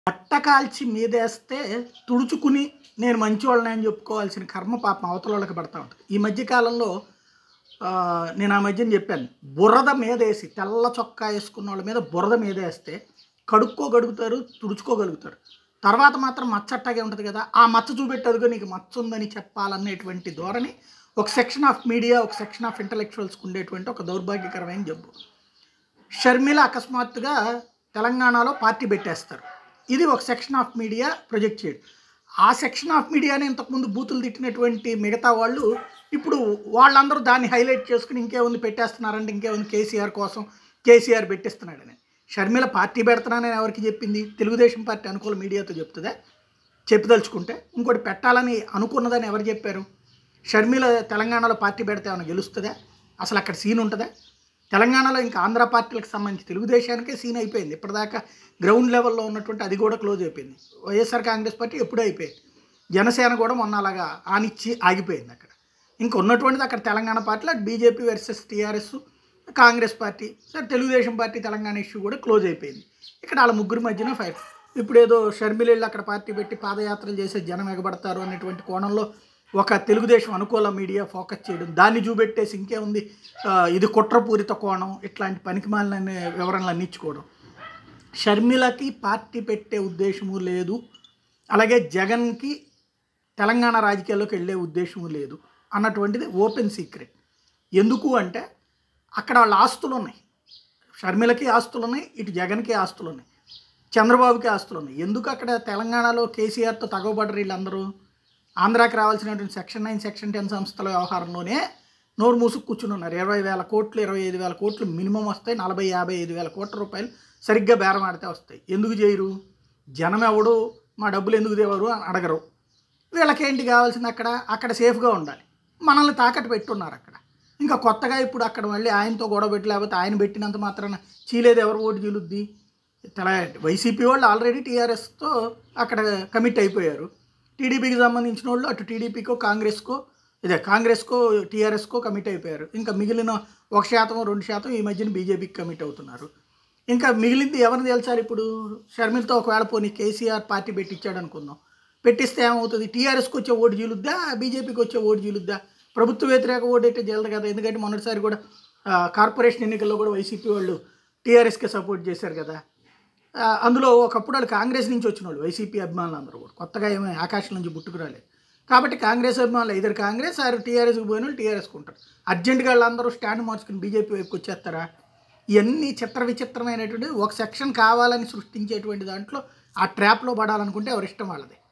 బట్ట కాల్చి మీదేస్తే తుడుచుకుని నేను మంచివాళ్ళని అని చెప్పుకోవాల్సిన కర్మ పాపం అవతల వాళ్ళకి పడతా ఉంటుంది ఈ మధ్య కాలంలో ఆ, నేను ఆ మధ్యన చెప్పాను బురద మీదేసి తెల్ల చొక్కా వేసుకున్న వాళ్ళ మీద బురద మీదేస్తే కడుక్కోగలుగుతారు తుడుచుకోగలుగుతారు తర్వాత మాత్రం మచ్చ అట్టాగే ఉంటుంది కదా ఆ మచ్చ చూపెట్టదుగా నీకు మచ్చ ఉందని చెప్పాలనేటువంటి ధోరణి ఒక సెక్షన్ ఆఫ్ మీడియా ఒక సెక్షన్ ఆఫ్ ఇంటలెక్చువల్స్కి ఉండేటువంటి ఒక దౌర్భాగ్యకరమైన జబ్బు షర్మిల అకస్మాత్తుగా తెలంగాణలో పార్టీ పెట్టేస్తారు ఇది ఒక సెక్షన్ ఆఫ్ మీడియా ప్రొజెక్ట్ చేయడం ఆ సెక్షన్ ఆఫ్ మీడియాని ఇంతకుముందు బూతులు తిట్టినటువంటి మిగతా వాళ్ళు ఇప్పుడు వాళ్ళందరూ దాన్ని హైలైట్ చేసుకుని ఇంకేముంది పెట్టేస్తున్నారంటే ఇంకేముంది కేసీఆర్ కోసం కేసీఆర్ పెట్టిస్తున్నాడని షర్మిల పార్టీ పెడుతున్నానని ఎవరికి చెప్పింది తెలుగుదేశం పార్టీ అనుకూల మీడియాతో చెప్తుందా చెప్పదలుచుకుంటే ఇంకోటి పెట్టాలని అనుకున్నదని ఎవరు చెప్పారు షర్మిల తెలంగాణలో పార్టీ పెడితే ఏమైనా గెలుస్తుందా అసలు అక్కడ సీన్ ఉంటుందా తెలంగాణలో ఇంకా ఆంధ్ర పార్టీలకు సంబంధించి తెలుగుదేశానికే సీన్ అయిపోయింది ఇప్పటిదాకా గ్రౌండ్ లెవెల్లో ఉన్నటువంటి అది కూడా క్లోజ్ అయిపోయింది వైఎస్ఆర్ కాంగ్రెస్ పార్టీ ఎప్పుడూ అయిపోయింది జనసేన కూడా మొన్న అలాగా ఆనిచ్చి ఆగిపోయింది అక్కడ ఇంకా ఉన్నటువంటిది అక్కడ తెలంగాణ పార్టీలో BJP versus TRS Congress party సరే తెలుగుదేశం పార్టీ తెలంగాణ ఇష్యూ కూడా క్లోజ్ అయిపోయింది ఇక్కడ వాళ్ళ ముగ్గురు మధ్యన ఫైట్ ఇప్పుడు ఏదో షర్మిల వెళ్ళి అక్కడ పార్టీ పెట్టి పాదయాత్రలు చేసే జనం ఎగబడతారు అనేటువంటి కోణంలో ఒక తెలుగుదేశం అనుకూల మీడియా ఫోకస్ చేయడం దాన్ని చూపెట్టేసి ఇంకేముంది ఆ, ఇది కుట్రపూరిత కోణం ఇట్లాంటి పనికిమాలిన వివరణలు అందించుకోవడం షర్మిలకి పార్టీ పెట్టే ఉద్దేశము లేదు అలాగే జగన్కి తెలంగాణ రాజకీయాల్లోకి వెళ్ళే ఉద్దేశము లేదు అన్నటువంటిది ఓపెన్ సీక్రెట్ ఎందుకు అంటే అక్కడ వాళ్ళ ఆస్తులు ఉన్నాయి షర్మిలకి ఆస్తులు ఉన్నాయి ఇటు జగన్కి ఆస్తులు ఉన్నాయి చంద్రబాబుకి ఆస్తులు ఉన్నాయి ఎందుకు అక్కడ తెలంగాణలో కేసీఆర్తో తగవబడరు వీళ్ళందరూ ఆంధ్రాకి రావాల్సినటువంటి సెక్షన్ నైన్ సెక్షన్ టెన్ సంస్థల వ్యవహారంలోనే నోరు మూసుకు కూర్చుని ఉన్నారు ఇరవై వేల కోట్లు ఇరవై ఐదు వేల కోట్లు మినిమం వస్తాయి నలభై యాభై ఐదు వేల కోట్ల రూపాయలు సరిగ్గా బేరం ఆడితే వస్తాయి ఎందుకు చేయరు జనం ఎవడు మా డబ్బులు ఎందుకు దేవరు అని అడగరు వీళ్ళకేంటి కావాల్సింది అక్కడ అక్కడ సేఫ్గా ఉండాలి మనల్ని తాకట్టు పెట్టున్నారు అక్కడ ఇంకా కొత్తగా ఇప్పుడు అక్కడ మళ్ళీ ఆయనతో గొడవ పెట్టి లేకపోతే ఆయన పెట్టినంత మాత్రాన చీలేదు ఎవరు ఓటు చీలుద్ది తెల వైసీపీ వాళ్ళు ఆల్రెడీ టీఆర్ఎస్తో అక్కడ కమిట్ అయిపోయారు టీడీపీకి సంబంధించిన వాళ్ళు అటు టీడీపీకో కాంగ్రెస్కో ఇదే కాంగ్రెస్కో టీఆర్ఎస్కో కమిట్ అయిపోయారు ఇంకా మిగిలిన ఒక శాతం రెండు శాతం ఈ మధ్యన బీజేపీకి కమిట్ అవుతున్నారు ఇంకా మిగిలింది ఎవరిని తేల్చాలి ఇప్పుడు షర్మిలతో ఒకవేళ పోనీ కేసీఆర్ పార్టీ పెట్టించాడు అనుకుందాం పెట్టిస్తే ఏమవుతుంది టీఆర్ఎస్కి వచ్చే ఓటు చీలుద్దా బీజేపీకి వచ్చే ఓటు చీలుద్దా ప్రభుత్వ వ్యతిరేక ఓటు అయితే చేయదు కదా ఎందుకంటే మొన్నటిసారి కూడా ఆ, కార్పొరేషన్ ఎన్నికల్లో కూడా వైసీపీ వాళ్ళు టీఆర్ఎస్కే సపోర్ట్ చేశారు కదా ఆ, అందులో ఒకప్పుడు వాళ్ళు కాంగ్రెస్ నుంచి వచ్చిన వాళ్ళు వైసీపీ అభిమానులు అందరూ కూడా కొత్తగా ఏమీ ఆకాశం నుంచి పుట్టుకురాలేదు కాబట్టి కాంగ్రెస్ అభిమానులు ఇద్దరు కాంగ్రెస్ ఆరు టీఆర్ఎస్కి పోయిన వాళ్ళు టీఆర్ఎస్కి ఉంటారు అర్జెంటుగా వాళ్ళందరూ స్టాండ్ మార్చుకుని బీజేపీ వైపుకి వచ్చేస్తారా ఇవన్నీ చిత్ర విచిత్రమైనటువంటి ఒక సెక్షన్ కావాలని సృష్టించేటువంటి దాంట్లో ఆ ట్రాప్లో పడాలనుకుంటే ఎవరి ఇష్టం వాళ్ళది